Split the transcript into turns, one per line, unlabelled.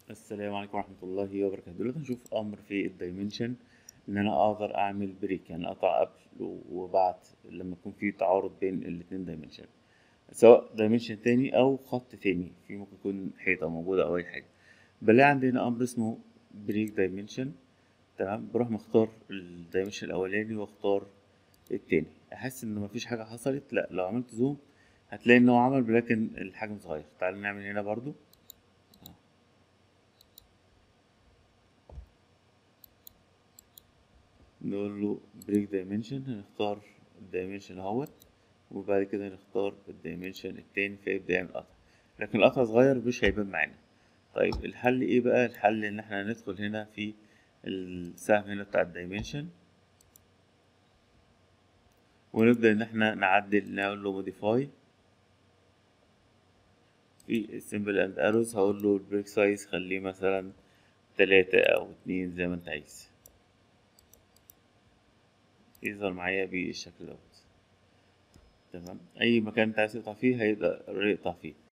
السلام عليكم ورحمة الله وبركاته دلوقتي هنشوف أمر في الدايمنشن إن أنا أقدر أعمل بريك يعني أقطع قبل وبعد لما يكون في تعارض بين الاتنين دايمنشن سواء دايمنشن تاني أو خط تاني في ممكن يكون حيطة موجودة أو أي حاجة بلاقي عندي هنا أمر اسمه بريك دايمنشن تمام بروح مختار الدايمنشن الأولاني واختار التاني أحس إن مفيش حاجة حصلت لأ لو عملت زوم هتلاقي إن هو عمل ولكن الحجم صغير تعال نعمل هنا برضو نقول له بريك دايمنشن هنختار الدايمنشن اهوت وبعد كده نختار الدايمنشن التاني فيبدأ يعمل قطع لكن القطع صغير مش هيبان معانا طيب الحل ايه بقى الحل ان احنا ندخل هنا في السهم هنا بتاع الدايمنشن ونبدأ ان احنا نعدل نقول له موديفاي في السيمبل اند اروز هقول له البريك سايز خليه مثلا تلاتة او اتنين زي ما انت عايز يظهر معايا بالشكل دوت تمام اي مكان انت عايز تقطع فيه هيقدر يقطع فيه